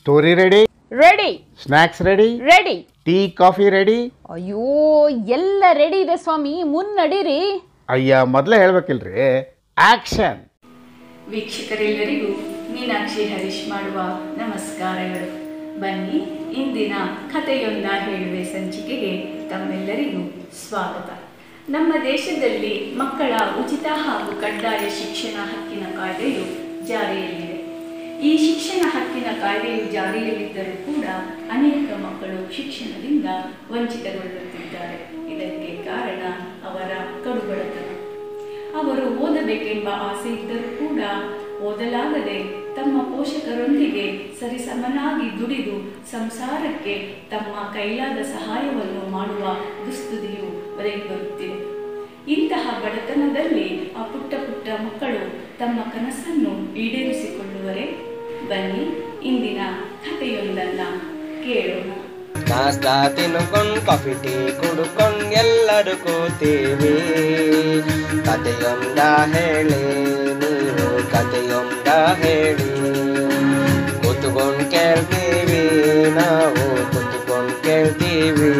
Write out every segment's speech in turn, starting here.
story ready ready snacks ready ready tea coffee ready ಅಯ್ಯೋ ಎಲ್ಲ ready ಇದೆ ಸ್ವಾಮಿ ಮುನ್ನಡೀರಿ ಅಯ್ಯ ಮೊದಲೇ ಹೇಳ್ಬೇಕಿಲ್ರಿ ಆಕ್ಷನ್ ವೀಕ್ಷಕರೆಲ್ಲರಿಗೂ ಮೀನಾಕ್ಷಿ ಹರೀಶ್ ಮಾಡುವ ನಮಸ್ಕಾರಗಳು ಬನ್ನಿ ಇಂದಿನ ಕಥೆಯೊಂದ ಹೇಳುವೆ ಸಂಚಿಕೆಗೆ ತಮ್ಮೆಲ್ಲರಿಗೂ ಸ್ವಾಗತ ನಮ್ಮ ದೇಶದಲ್ಲಿ ಮಕ್ಕಳ ಉಚಿತ ಹಾಗೂ ಕಡ್ಡಾಯ ಶಿಕ್ಷಣ ಹಕ್ಕಿನ ಕಾಯ್ದೆಯು ಜಾರಿಯಲ್ಲಿದೆ ಈ ಶಿಕ್ಷಣ ಹಕ್ಕಿನ ಕಾಯ್ದೆಯು ಜಾರಿಯಲ್ಲಿದ್ದರೂ ಕೂಡ ಅನೇಕ ಮಕ್ಕಳು ಶಿಕ್ಷಣದಿಂದ ವಂಚಿತಗೊಳ್ಳುತ್ತಿದ್ದಾರೆ ಇದಕ್ಕೆ ಕಾರಣ ಅವರ ಕಡುಬಡತನ ಅವರು ಓದಬೇಕೆಂಬ ಆಸೆ ಇದ್ದರೂ ಕೂಡ ಓದಲಾಗದೆ ತಮ್ಮ ಪೋಷಕರೊಂದಿಗೆ ಸರಿಸಮನಾಗಿ ದುಡಿದು ಸಂಸಾರಕ್ಕೆ ತಮ್ಮ ಕೈಲಾದ ಸಹಾಯವನ್ನು ಮಾಡುವ ದುಸ್ತುತಿಯು ಒದಗಿ ಬರುತ್ತಿದೆ ಇಂತಹ ಬಡತನದಲ್ಲಿ ಆ ಪುಟ್ಟ ಪುಟ್ಟ ಮಕ್ಕಳು ತಮ್ಮ ಕನಸನ್ನು ಈಡೇರಿಸಿಕೊಳ್ಳುವರೆ ಬನ್ನಿ ಇಂದಿನ ಕಥೆಯೊಂದನ್ನ ಕೇಳೋಣ ನಾಷ್ಟಾ ತಿನ್ಕೊಂಡ್ ಕಾಫಿ ಟೀ ಕುಡ್ಕೊಂಡ್ ಎಲ್ಲರೂ ಕೂತೀವಿ ಕಥೆಯೊಂದ ಹೇಳಿ ನೀವು ಕಥೆಯೊಂದ ಹೇಳಿ ಕೂತ್ಕೊಂಡ್ ಕೇಳ್ತೀವಿ ನಾವು ಕೂತ್ಕೊಂಡ್ ಕೇಳ್ತೀವಿ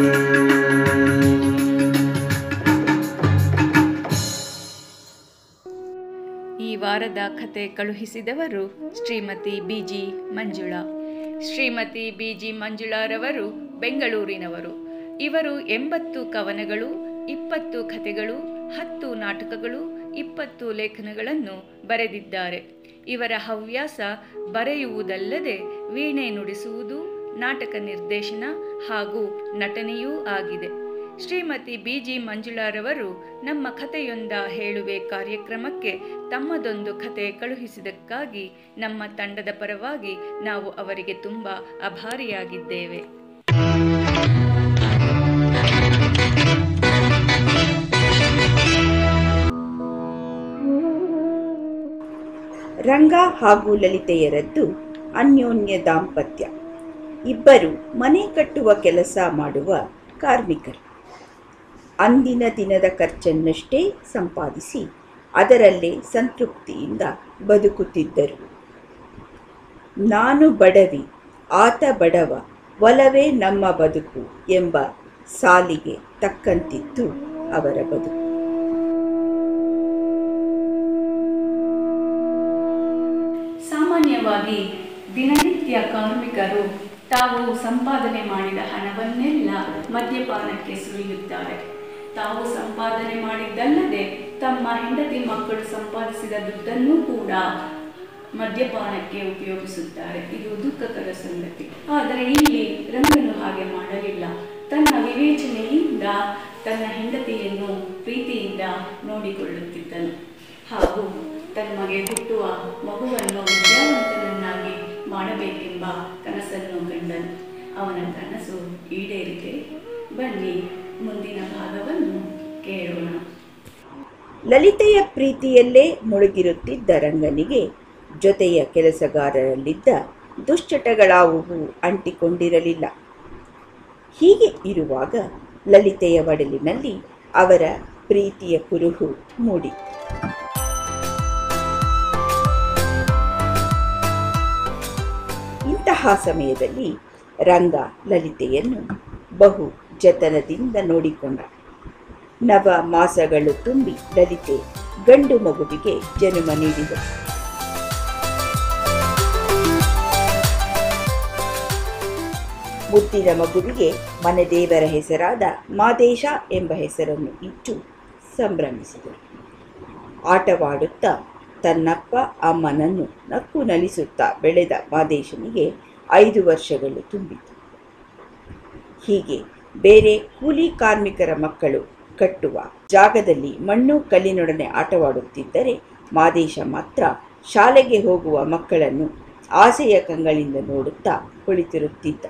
ಈ ವಾರದ ಕತೆ ಕಳುಹಿಸಿದವರು ಶ್ರೀಮತಿ ಬಿಜಿ ಮಂಜುಳಾ ಶ್ರೀಮತಿ ಬಿಜಿ ಮಂಜುಳಾರವರು ಬೆಂಗಳೂರಿನವರು ಇವರು ಎಂಬತ್ತು ಕವನಗಳು ಇಪ್ಪತ್ತು ಕಥೆಗಳು ಹತ್ತು ನಾಟಕಗಳು ಇಪ್ಪತ್ತು ಲೇಖನಗಳನ್ನು ಬರೆದಿದ್ದಾರೆ ಇವರ ಹವ್ಯಾಸ ಬರೆಯುವುದಲ್ಲದೆ ವೀಣೆ ನುಡಿಸುವುದು ನಾಟಕ ನಿರ್ದೇಶನ ಹಾಗೂ ನಟನೆಯೂ ಆಗಿದೆ ಶ್ರೀಮತಿ ಬಿಜಿ ಮಂಜುಳಾರವರು ನಮ್ಮ ಕಥೆಯೊಂದ ಹೇಳುವೆ ಕಾರ್ಯಕ್ರಮಕ್ಕೆ ತಮ್ಮದೊಂದು ಕತೆ ಕಳುಹಿಸಿದ್ದಕ್ಕಾಗಿ ನಮ್ಮ ತಂಡದ ಪರವಾಗಿ ನಾವು ಅವರಿಗೆ ತುಂಬ ಅಭಾರಿಯಾಗಿದ್ದೇವೆ ರಂಗ ಹಾಗೂ ಲಲಿತೆಯರದ್ದು ಅನ್ಯೋನ್ಯ ದಾಂಪತ್ಯ ಇಬ್ಬರು ಮನೆ ಕಟ್ಟುವ ಕೆಲಸ ಮಾಡುವ ಕಾರ್ಮಿಕರು ಅಂದಿನ ದಿನದ ಖರ್ಚನ್ನಷ್ಟೇ ಸಂಪಾದಿಸಿ ಅದರಲ್ಲೇ ಸಂತೃಪ್ತಿಯಿಂದ ಬದುಕುತ್ತಿದ್ದರು ನಾನು ಬಡವಿ ಆತ ಬಡವ ಒಲವೇ ನಮ್ಮ ಬದುಕು ಎಂಬ ಸಾಲಿಗೆ ತಕ್ಕಂತಿತ್ತು ಅವರ ಬದುಕು ಸಾಮಾನ್ಯವಾಗಿ ದಿನನಿತ್ಯ ಕಾರ್ಮಿಕರು ತಾವು ಸಂಪಾದನೆ ಮಾಡಿದ ಹಣವನ್ನೆಲ್ಲ ಮದ್ಯಪಾನಕ್ಕೆ ಸುರಿಯುತ್ತಾರೆ ತಾವು ಸಂಪಾದನೆ ಮಾಡಿದ್ದಲ್ಲದೆ ತಮ್ಮ ಹೆಂಡತಿ ಮಕ್ಕಳು ಸಂಪಾದಿಸಿದ ದುಡ್ಡನ್ನೂ ಕೂಡ ಮದ್ಯಪಾನಕ್ಕೆ ಉಪಯೋಗಿಸುತ್ತಾರೆ ಇದು ದುಃಖಕರ ಸಂಗತಿ ಆದರೆ ಇಲ್ಲಿ ರಂಗನು ಹಾಗೆ ಮಾಡಲಿಲ್ಲ ತನ್ನ ವಿವೇಚನೆಯಿಂದ ತನ್ನ ಹೆಂಡತಿಯನ್ನು ಪ್ರೀತಿಯಿಂದ ನೋಡಿಕೊಳ್ಳುತ್ತಿದ್ದನು ಹಾಗೂ ತನ್ಮಗೆ ಹುಟ್ಟುವ ಮಗುವನ್ನು ವಿದ್ಯಾವಂತನನ್ನಾಗಿ ಮಾಡಬೇಕೆಂಬ ಕನಸನ್ನು ಕಂಡನು ಅವನ ಕನಸು ಈಡೇರಿದೆ ಬನ್ನಿ ಮುಂದಿನ ಭಾಗವನ್ನು ಕೇಳೋಣ ಲಲಿತೆಯ ಪ್ರೀತಿಯಲ್ಲೇ ಮುಳುಗಿರುತ್ತಿದ್ದ ರಂಗನಿಗೆ ಜೊತೆಯ ಕೆಲಸಗಾರರಲ್ಲಿದ್ದ ದುಶ್ಚಟಗಳಾವುವು ಅಂಟಿಕೊಂಡಿರಲಿಲ್ಲ ಹೀಗೆ ಇರುವಾಗ ಲಲಿತೆಯ ಒಡಲಿನಲ್ಲಿ ಅವರ ಪ್ರೀತಿಯ ಕುರುಹು ಮೂಡಿ ಇಂತಹ ಸಮಯದಲ್ಲಿ ರಂಗ ಲಲಿತೆಯನ್ನು ಬಹು ಜತನದಿಂದ ನೋಡಿಕೊಂಡ ನವ ಮಾಸಗಳು ತುಂಬಿ ಲಲಿತೆ ಗಂಡು ಮಗುವಿಗೆ ಜನ್ಮ ನೀಡಿದಳು ಮುದ್ದಿನ ಮಗುವಿಗೆ ಮನೆದೇವರ ಹೆಸರಾದ ಮಾದೇಶ ಎಂಬ ಹೆಸರನ್ನು ಇಟ್ಟು ಸಂಭ್ರಮಿಸಿದರು ಆಟವಾಡುತ್ತಾ ತನ್ನಪ್ಪ ಅಮ್ಮನನ್ನು ನಕ್ಕು ನಲಿಸುತ್ತಾ ಬೆಳೆದ ಮಾದೇಶನಿಗೆ ಐದು ವರ್ಷಗಳು ತುಂಬಿತು ಹೀಗೆ ಬೇರೆ ಕೂಲಿ ಕಾರ್ಮಿಕರ ಮಕ್ಕಳು ಕಟ್ಟುವ ಜಾಗದಲ್ಲಿ ಮಣ್ಣು ಕಲ್ಲಿನೊಡನೆ ಆಟವಾಡುತ್ತಿದ್ದರೆ ಮಾದೇಶ ಮಾತ್ರ ಶಾಲೆಗೆ ಹೋಗುವ ಮಕ್ಕಳನ್ನು ಆಸೆಯ ಕಂಗಳಿಂದ ನೋಡುತ್ತಾ ಕುಳಿತಿರುತ್ತಿದ್ದ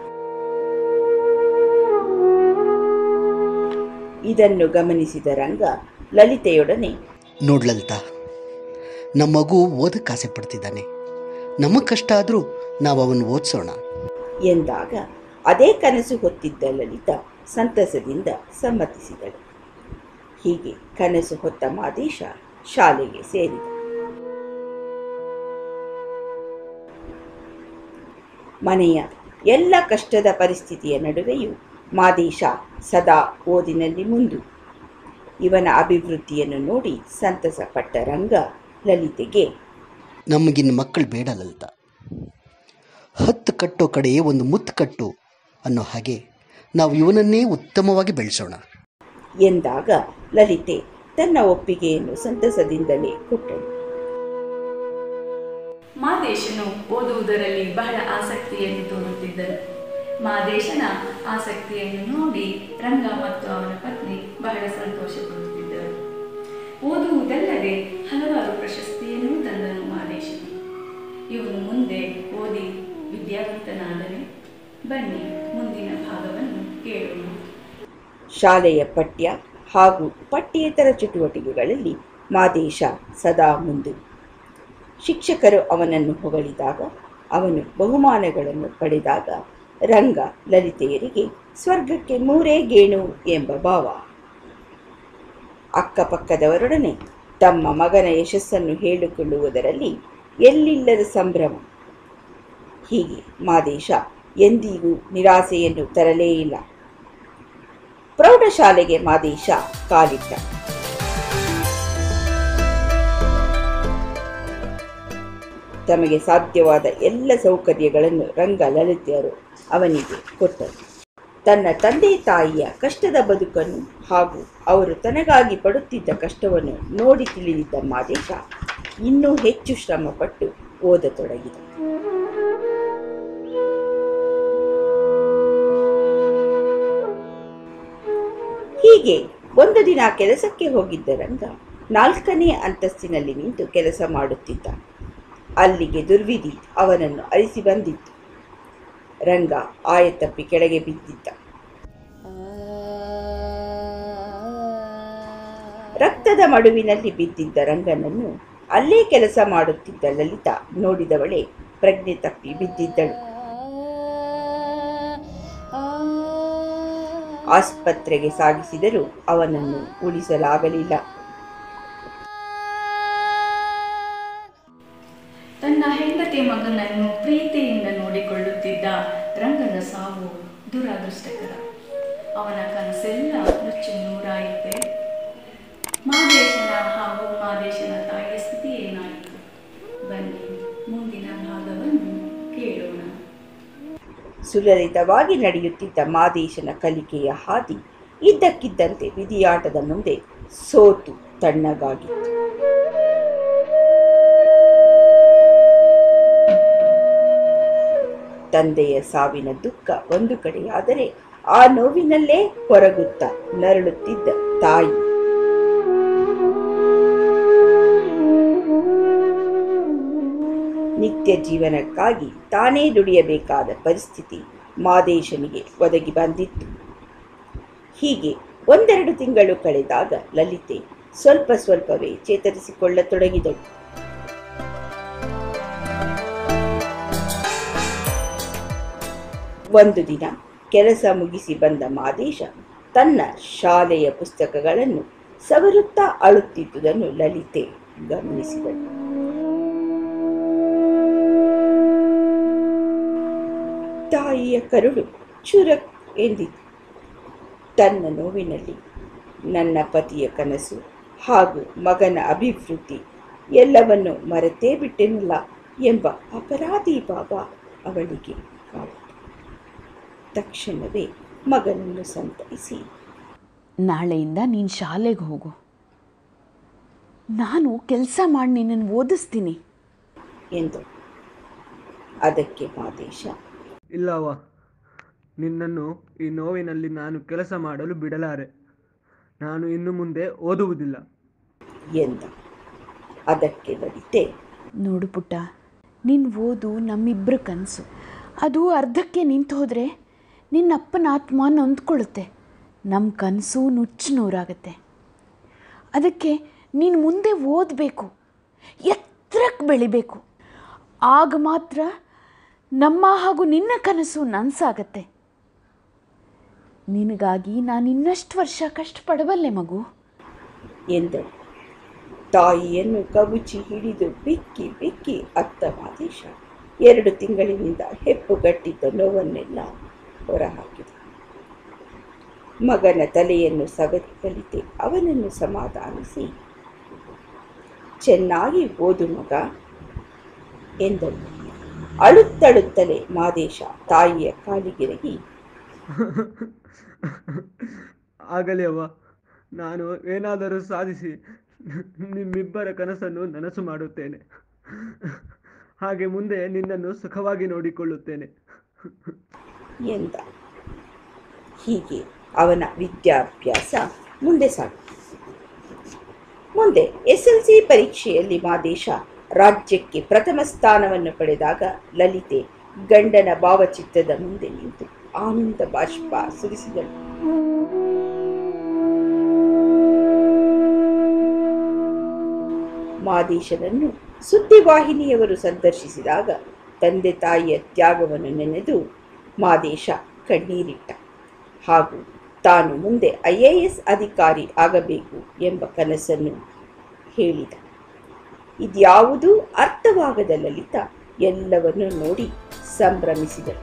ಇದನ್ನು ಗಮನಿಸಿದ ರಂಗ ಲಲಿತೆಯೊಡನೆ ನೋಡ್ಲಲ್ತ ನಮ್ಮ ಮಗು ಓದಕ್ಕೆ ಆಸೆ ಪಡ್ತಿದ್ದಾನೆ ನಮಗೆ ಕಷ್ಟ ಆದರೂ ನಾವು ಅವನು ಓದಿಸೋಣ ಎಂದಾಗ ಅದೇ ಕನಸು ಹೊತ್ತಿದ್ದ ಲಲಿತ ಸಂತಸದಿಂದ ಸಮ್ಮತಿಸಿದಳು ಹೀಗೆ ಕನಸು ಹೊತ್ತ ಮಾದೇಶ ಶಾಲೆಗೆ ಸೇರಿದ ಮನೆಯ ಎಲ್ಲ ಕಷ್ಟದ ಪರಿಸ್ಥಿತಿಯ ನಡುವೆಯೂ ಮಾದೇಶ ಸದಾ ಓದಿನಲ್ಲಿ ಮುಂದು ಇವನ ಅಭಿವೃದ್ಧಿಯನ್ನು ನೋಡಿ ಸಂತಸಪಟ್ಟ ರಂಗ ಲಲಿತೆಗೆ ನಮಗಿನ್ನು ಮಕ್ಕಳು ಬೇಡ ಲಲಿತ ಹತ್ತು ಕಟ್ಟೋ ಕಡೆ ಒಂದು ಮುತ್ತು ಕಟ್ಟು ಅನ್ನೋ ಹಾಗೆ ನಾವು ಇವನನ್ನೇ ಉತ್ತಮವಾಗಿ ಬೆಳೆಸೋಣ ಎಂದಾಗ ಲಲಿತೆ ತನ್ನ ಒಪ್ಪಿಗೆಯನ್ನು ಸಂತಸದಿಂದಲೇ ಕೊಟ್ಟಳು ಮಾದೇಶನು ಓದುವುದರಲ್ಲಿ ಬಹಳ ಆಸಕ್ತಿಯನ್ನು ತೋರುತ್ತಿದ್ದರು ಮಾದೇಶನ ಆಸಕ್ತಿಯನ್ನು ನೋಡಿ ರಂಗ ಮತ್ತು ಅವನ ಪತ್ನಿ ಬಹಳ ಸಂತೋಷ ಪಡುತ್ತಿದ್ದರು ಓದುವುದಲ್ಲದೆ ಹಲವಾರು ಪ್ರಶಸ್ತಿಯನ್ನು ತಂದನು ಮಾದೇಶನು ಇವನು ಮುಂದೆ ಓದಿ ವಿದ್ಯಾವಂತನಾದರೆ ಬನ್ನಿ ಮುಂದಿನ ಭಾಗವನ್ನು ಕೇಳೋಣ ಶಾಲೆಯ ಪಠ್ಯ ಹಾಗೂ ಪಠ್ಯೇತರ ಚಟುವಟಿಕೆಗಳಲ್ಲಿ ಮಾದೇಶ ಸದಾ ಮುಂದು ಶಿಕ್ಷಕರು ಅವನನ್ನು ಹೊಗಳಿದಾಗ ಅವನು ಬಹುಮಾನಗಳನ್ನು ಪಡೆದಾಗ ರಂಗ ಲಲಿತೆಯರಿಗೆ ಸ್ವರ್ಗಕ್ಕೆ ಮೂರೇ ಗೇಣು ಎಂಬ ಭಾವ ಅಕ್ಕಪಕ್ಕದವರೊಡನೆ ತಮ್ಮ ಮಗನ ಯಶಸ್ಸನ್ನು ಹೇಳಿಕೊಳ್ಳುವುದರಲ್ಲಿ ಎಲ್ಲಿಲ್ಲದ ಸಂಭ್ರಮ ಹೀಗೆ ಮಾದೇಶ ಎಂದಿಗೂ ನಿರಾಸೆಯನ್ನು ತರಲೇ ಇಲ್ಲ ಪ್ರೌಢಶಾಲೆಗೆ ಮಾದೇಶ ಕಾಲಿಟ್ಟ ತಮಗೆ ಸಾಧ್ಯವಾದ ಎಲ್ಲ ಸೌಕರ್ಯಗಳನ್ನು ರಂಗ ಲಲಿತೆಯರು ಅವನಿಗೆ ಕೊಟ್ಟರು ತನ್ನ ತಂದೆ ತಾಯಿಯ ಕಷ್ಟದ ಬದುಕನ್ನು ಹಾಗೂ ಅವರು ತನಗಾಗಿ ಪಡುತ್ತಿದ್ದ ಕಷ್ಟವನ್ನು ನೋಡಿ ತಿಳಿದಿದ್ದ ಮಾದೇಶ ಇನ್ನೂ ಹೆಚ್ಚು ಶ್ರಮಪಟ್ಟು ಓದತೊಡಗಿದ ಹೀಗೆ ಒಂದು ದಿನ ಕೆಲಸಕ್ಕೆ ಹೋಗಿದ್ದ ರಂಗ ನಾಲ್ಕನೇ ಅಂತಸ್ತಿನಲ್ಲಿ ನಿಂತು ಕೆಲಸ ಮಾಡುತ್ತಿದ್ದ ಅಲ್ಲಿಗೆ ದುರ್ವಿಧಿ ಅವನನ್ನು ಅರಿಸಿ ಬಂದಿತ್ತು ರಂಗ ಆಯತಪ್ಪಿ ಕೆಳಗೆ ಬಿದ್ದಿದ್ದ ರಕ್ತದ ಮಡುವಿನಲ್ಲಿ ಬಿದ್ದಿದ್ದ ರಂಗನನ್ನು ಅಲ್ಲೇ ಕೆಲಸ ಮಾಡುತ್ತಿದ್ದ ಲಲಿತಾ ನೋಡಿದವಳೆ ಪ್ರಜ್ಞೆ ತಪ್ಪಿ ಬಿದ್ದಿದ್ದಳು ಆಸ್ಪತ್ರೆಗೆ ಸಾಗಿಸಿದರೂ ಅವನನ್ನು ಉಳಿಸಲಾಗಲಿಲ್ಲ ತನ್ನ ಹೆಂಡತಿ ಮಗನನ್ನು ಪ್ರೀತಿಯಿಂದ ನೋಡಿಕೊಳ್ಳುತ್ತಿದ್ದ ರಂಗನ ಸಾವು ದುರಾದೃಷ್ಟಕರ ಅವನ ಕನಸೆಲ್ಲ ನುಚ್ಚು ನೂರಾಯಿತೆ ಮಾದೇಶನ ಹಾಗೂ ಮಾದೇಶನ ತಾಯಿಯ ಸ್ಥಿತಿ ಏನಾಯಿತು ಬನ್ನಿ ಮುಂದಿನ ಭಾಗವನ್ನು ಕೇಳೋಣ ಸುಲಲಿತವಾಗಿ ನಡೆಯುತ್ತಿದ್ದ ಮಾದೇಶನ ಕಲಿಕೆಯ ಹಾದಿ ಇದ್ದಕ್ಕಿದ್ದಂತೆ ವಿಧಿಯಾಟದ ಮುಂದೆ ಸೋತು ತಣ್ಣಗಾಗಿತ್ತು ತಂದೆಯ ಸಾವಿನ ದುಃಖ ಒಂದು ಕಡೆಯಾದರೆ ಆ ನೋವಿನಲ್ಲೇ ಕೊರಗುತ್ತ ನರಳುತ್ತಿದ್ದ ತಾಯಿ ನಿತ್ಯ ಜೀವನಕ್ಕಾಗಿ ತಾನೇ ದುಡಿಯಬೇಕಾದ ಪರಿಸ್ಥಿತಿ ಮಾದೇಶನಿಗೆ ಒದಗಿ ಬಂದಿತ್ತು ಹೀಗೆ ಒಂದೆರಡು ತಿಂಗಳು ಕಳೆದಾಗ ಲಲಿತೆ ಸ್ವಲ್ಪ ಸ್ವಲ್ಪವೇ ಚೇತರಿಸಿಕೊಳ್ಳತೊಡಗಿದಳು ಒಂದು ದಿನ ಕೆಲಸ ಮುಗಿಸಿ ಬಂದ ಮಾದೇಶ ತನ್ನ ಶಾಲೆಯ ಪುಸ್ತಕಗಳನ್ನು ಸವರುತ್ತಾ ಅಳುತ್ತಿದ್ದುದನ್ನು ಲಲಿತೆ ಗಮನಿಸಿದಳು ತಾಯಿಯ ಕರುಳು ಚುರಕ್ ಎಂದಿತು ತನ್ನ ನೋವಿನಲ್ಲಿ ನನ್ನ ಪತಿಯ ಕನಸು ಹಾಗೂ ಮಗನ ಅಭಿವೃದ್ಧಿ ಎಲ್ಲವನ್ನು ಮರೆತೇ ಬಿಟ್ಟೆನಲ್ಲ ಎಂಬ ಅಪರಾಧಿ ಭಾವ ಅವಳಿಗೆ ಕಾಡಿತು ತಕ್ಷಣವೇ ಮಗನನ್ನು ಸಂತೈಸಿ ನಾಳೆಯಿಂದ ನೀನು ಶಾಲೆಗೆ ಹೋಗು ನಾನು ಕೆಲಸ ಮಾಡಿ ನಿನ್ನನ್ನು ಓದಿಸ್ತೀನಿ ಎಂದು ಅದಕ್ಕೆ ಮಾದೇಶ ಇಲ್ಲವ್ವ ನಿನ್ನನ್ನು ಈ ನೋವಿನಲ್ಲಿ ನಾನು ಕೆಲಸ ಮಾಡಲು ಬಿಡಲಾರೆ ನಾನು ಇನ್ನು ಮುಂದೆ ಓದುವುದಿಲ್ಲ ಎಂದ ಅದಕ್ಕೆ ಲಲಿತೆ ನೋಡು ಪುಟ್ಟ ನಿನ್ನ ಓದು ನಮ್ಮಿಬ್ಬರ ಕನಸು ಅದು ಅರ್ಧಕ್ಕೆ ನಿಂತು ಹೋದರೆ ನಿನ್ನ ಅಪ್ಪನ ಆತ್ಮ ನೊಂದ್ಕೊಳ್ಳುತ್ತೆ ನಮ್ಮ ಕನಸು ನುಚ್ಚು ನೂರಾಗತ್ತೆ ಅದಕ್ಕೆ ನೀನು ಮುಂದೆ ಓದಬೇಕು ಎತ್ತರಕ್ಕೆ ಬೆಳಿಬೇಕು ಆಗ ಮಾತ್ರ ನಮ್ಮ ಹಾಗೂ ನಿನ್ನ ಕನಸು ನನಸಾಗತ್ತೆ ನಿನಗಾಗಿ ನಾನು ಇನ್ನಷ್ಟು ವರ್ಷ ಕಷ್ಟಪಡಬಲ್ಲೆ ಮಗು ಎಂದಳು ತಾಯಿಯನ್ನು ಕವುಚಿ ಹಿಡಿದು ಬಿಕ್ಕಿ ಬಿಕ್ಕಿ ಅತ್ತ ಮಾದೇಶ ಎರಡು ತಿಂಗಳಿನಿಂದ ಹೆಪ್ಪುಗಟ್ಟಿದ್ದ ನೋವನ್ನೆಲ್ಲ ಹೊರಹಾಕಿದ ಮಗನ ತಲೆಯನ್ನು ಸವರಿ ಕಲಿತೆ ಅವನನ್ನು ಸಮಾಧಾನಿಸಿ ಚೆನ್ನಾಗಿ ಓದು ಮಗ ಎಂದಳು ಅಳುತ್ತಳುತ್ತಲೇ ಮಾದೇಶ ತಾಯಿಯ ಕಾಲಿಗೆರಗಿ ಆಗಲಿ ಅವ್ವ ನಾನು ಏನಾದರೂ ಸಾಧಿಸಿ ನಿಮ್ಮಿಬ್ಬರ ಕನಸನ್ನು ನನಸು ಮಾಡುತ್ತೇನೆ ಹಾಗೆ ಮುಂದೆ ನಿನ್ನನ್ನು ಸುಖವಾಗಿ ನೋಡಿಕೊಳ್ಳುತ್ತೇನೆ ಎಂದ ಹೀಗೆ ಅವನ ವಿದ್ಯಾಭ್ಯಾಸ ಮುಂದೆ ಸಾಗಿತು ಮುಂದೆ ಎಸ್ ಎಲ್ ಸಿ ಪರೀಕ್ಷೆಯಲ್ಲಿ ಮಾದೇಶ ರಾಜ್ಯಕ್ಕೆ ಪ್ರಥಮ ಸ್ಥಾನವನ್ನು ಪಡೆದಾಗ ಲಲಿತೆ ಗಂಡನ ಭಾವಚಿತ್ರದ ಮುಂದೆ ನಿಂತು ಆನಂದ ಬಾಷ್ಪ ಸುರಿಸಿದಳು ಮಾದೇಶನನ್ನು ಸುದ್ದಿವಾಹಿನಿಯವರು ಸಂದರ್ಶಿಸಿದಾಗ ತಂದೆ ತಾಯಿಯ ತ್ಯಾಗವನ್ನು ನೆನೆದು ಮಾದೇಶ ಕಣ್ಣೀರಿಟ್ಟ ಹಾಗೂ ತಾನು ಮುಂದೆ ಐ ಎ ಎಸ್ ಅಧಿಕಾರಿ ಆಗಬೇಕು ಎಂಬ ಕನಸನ್ನು ಹೇಳಿದ ಇದ್ಯಾವುದೂ ಅರ್ಥವಾಗದ ಲಲಿತ ಎಲ್ಲವನ್ನೂ ನೋಡಿ ಸಂಭ್ರಮಿಸಿದಳು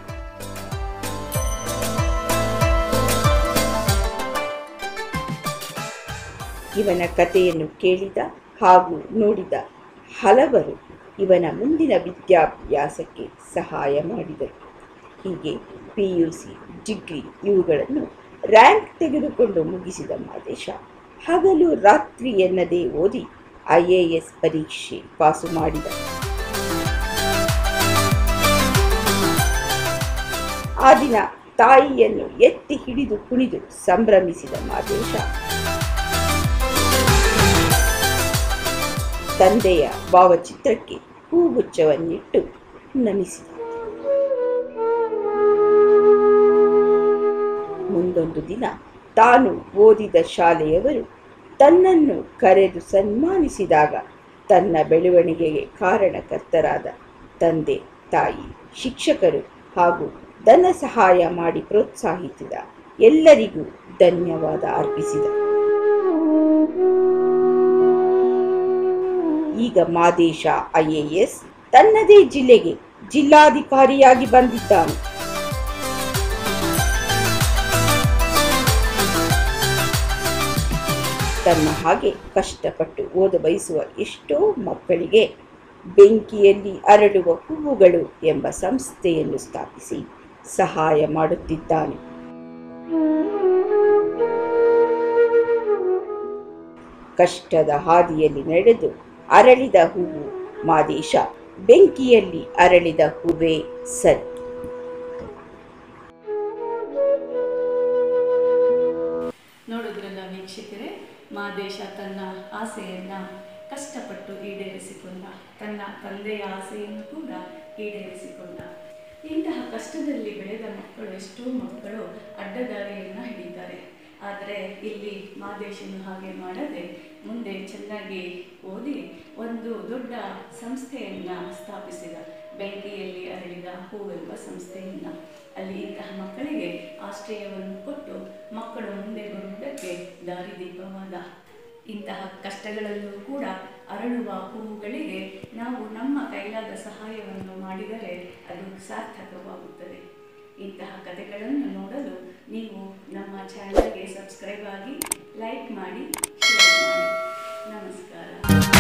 ಇವನ ಕಥೆಯನ್ನು ಕೇಳಿದ ಹಾಗೂ ನೋಡಿದ ಹಲವರು ಇವನ ಮುಂದಿನ ವಿದ್ಯಾಭ್ಯಾಸಕ್ಕೆ ಸಹಾಯ ಮಾಡಿದರು ಹೀಗೆ ಪಿ ಯು ಸಿ ಡಿಗ್ರಿ ಇವುಗಳನ್ನು ರ್ಯಾಂಕ್ ತೆಗೆದುಕೊಂಡು ಮುಗಿಸಿದ ಮಾದೇಶ ಹಗಲು ರಾತ್ರಿ ಎನ್ನದೇ ಓದಿ ಐ ಎ ಎಸ್ ಪರೀಕ್ಷೆ ಪಾಸು ಮಾಡಿದ ಆ ದಿನ ತಾಯಿಯನ್ನು ಎತ್ತಿ ಹಿಡಿದು ಕುಣಿದು ಸಂಭ್ರಮಿಸಿದ ಮಾದೇಶ ತಂದೆಯ ಭಾವಚಿತ್ರಕ್ಕೆ ಹೂಗುಚ್ಛವನ್ನಿಟ್ಟು ನಮಿಸಿದ ಮುಂದೊಂದು ದಿನ ತಾನು ಓದಿದ ಶಾಲೆಯವರು ತನ್ನನ್ನು ಕರೆದು ಸನ್ಮಾನಿಸಿದಾಗ ತನ್ನ ಬೆಳವಣಿಗೆಗೆ ಕಾರಣಕರ್ತರಾದ ತಂದೆ ತಾಯಿ ಶಿಕ್ಷಕರು ಹಾಗೂ ಧನ ಸಹಾಯ ಮಾಡಿ ಪ್ರೋತ್ಸಾಹಿಸಿದ ಎಲ್ಲರಿಗೂ ಧನ್ಯವಾದ ಅರ್ಪಿಸಿದ ಈಗ ಮಾದೇಶ ಐ ಎ ಎಸ್ ತನ್ನದೇ ಜಿಲ್ಲೆಗೆ ಜಿಲ್ಲಾಧಿಕಾರಿಯಾಗಿ ಬಂದಿದ್ದಾನೆ ತನ್ನ ಹಾಗೆ ಕಷ್ಟಪಟ್ಟು ಓದ ಬಯಸುವ ಎಷ್ಟೋ ಮಕ್ಕಳಿಗೆ ಬೆಂಕಿಯಲ್ಲಿ ಅರಳುವ ಹೂವುಗಳು ಎಂಬ ಸಂಸ್ಥೆಯನ್ನು ಸ್ಥಾಪಿಸಿ ಸಹಾಯ ಮಾಡುತ್ತಿದ್ದಾನೆ ಕಷ್ಟದ ಹಾದಿಯಲ್ಲಿ ನಡೆದು ಅರಳಿದ ಹೂವು ಮಾದೇಶ ಬೆಂಕಿಯಲ್ಲಿ ಅರಳಿದ ಹೂವೇ ಸರಿ ನೋಡಿದ್ರಲ್ಲ ವೀಕ್ಷಕರೇ ಮಾದೇಶ ತನ್ನ ಆಸೆಯನ್ನ ಕಷ್ಟಪಟ್ಟು ಈಡೇರಿಸಿಕೊಂಡ ತನ್ನ ತಂದೆಯ ಆಸೆಯನ್ನು ಕೂಡ ಈಡೇರಿಸಿಕೊಂಡ ಇಂತಹ ಕಷ್ಟದಲ್ಲಿ ಬೆಳೆದ ಮಕ್ಕಳು ಎಷ್ಟೋ ಮಕ್ಕಳು ಅಡ್ಡದಾರಿಯನ್ನು ಹಿಡಿತಾರೆ ಆದರೆ ಇಲ್ಲಿ ಮಾದೇಶನು ಹಾಗೆ ಮಾಡದೆ ಮುಂದೆ ಚೆನ್ನಾಗಿ ಓದಿ ಒಂದು ದೊಡ್ಡ ಸಂಸ್ಥೆಯನ್ನು ಸ್ಥಾಪಿಸಿದ ಬೆಂಕಿಯಲ್ಲಿ ಅರಳಿದ ಹೂವೆಂಬ ಸಂಸ್ಥೆಯನ್ನು ಅಲ್ಲಿ ಇಂತಹ ಮಕ್ಕಳಿಗೆ ಆಶ್ರಯವನ್ನು ಕೊಟ್ಟು ಮಕ್ಕಳು ಮುಂದೆ ಬರುವುದಕ್ಕೆ ದಾರಿದೀಪವಾದ ಇಂತಹ ಕಷ್ಟಗಳಲ್ಲೂ ಕೂಡ ಅರಳುವ ಹೂವುಗಳಿಗೆ ನಾವು ನಮ್ಮ ಕೈಲಾದ ಸಹಾಯವನ್ನು ಮಾಡಿದರೆ ಅದು ಸಾರ್ಥಕವಾಗುತ್ತದೆ ಇಂತಹ ಕಥೆಗಳನ್ನು ನೋಡಲು ನೀವು ನಮ್ಮ ಚಾನಲ್ಗೆ ಸಬ್ಸ್ಕ್ರೈಬ್ ಆಗಿ ಲೈಕ್ ಮಾಡಿ ಶೇರ್ ಮಾಡಿ ನಮಸ್ಕಾರ